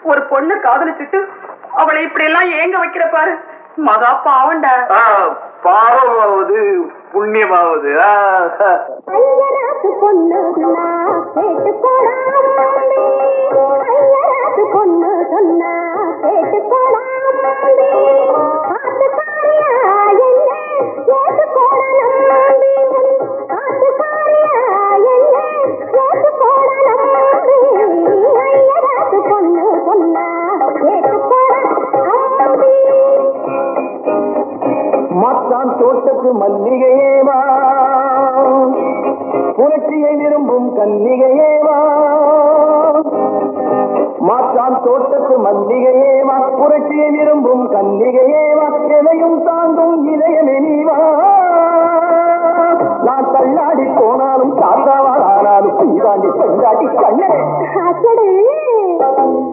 ஒரு பொண்ணு காதலிச்சுட்டு அவளை இப்படி எல்லாம் ஏங்க வைக்கிற பாரு மகா பாவண்டா ஆ, பாவமாவது புண்ணியமாவது ஆ. ஐயராசு பொண்ணு சொன்னா கேட்டு போடாமலே ஐயராசு பொண்ணு சொன்னா கேட்டு போடாமலே காத்துக்காரியா என்ன கேட்டு போடலாமே காத்துக்காரியா என்ன கேட்டு போடலாமே ஐயராசு பொண்ணு சொன்னா கேட்டு போடாமலே மாற்றான் தோட்டத்து மல்லிகையேவா புரட்சியை விரும்பும் கன்னிகையேவா மாற்றான் தோட்டத்து மல்லிகையேவா புரட்சியை விரும்பும் கன்னிகையேவா எதையும் தாங்கும் இதயமே நீவா நான் தள்ளாடி போனாலும் காத்தாவா ஆனாலும் நீதாண்டி பெண்டாடி கண்ணே அசடு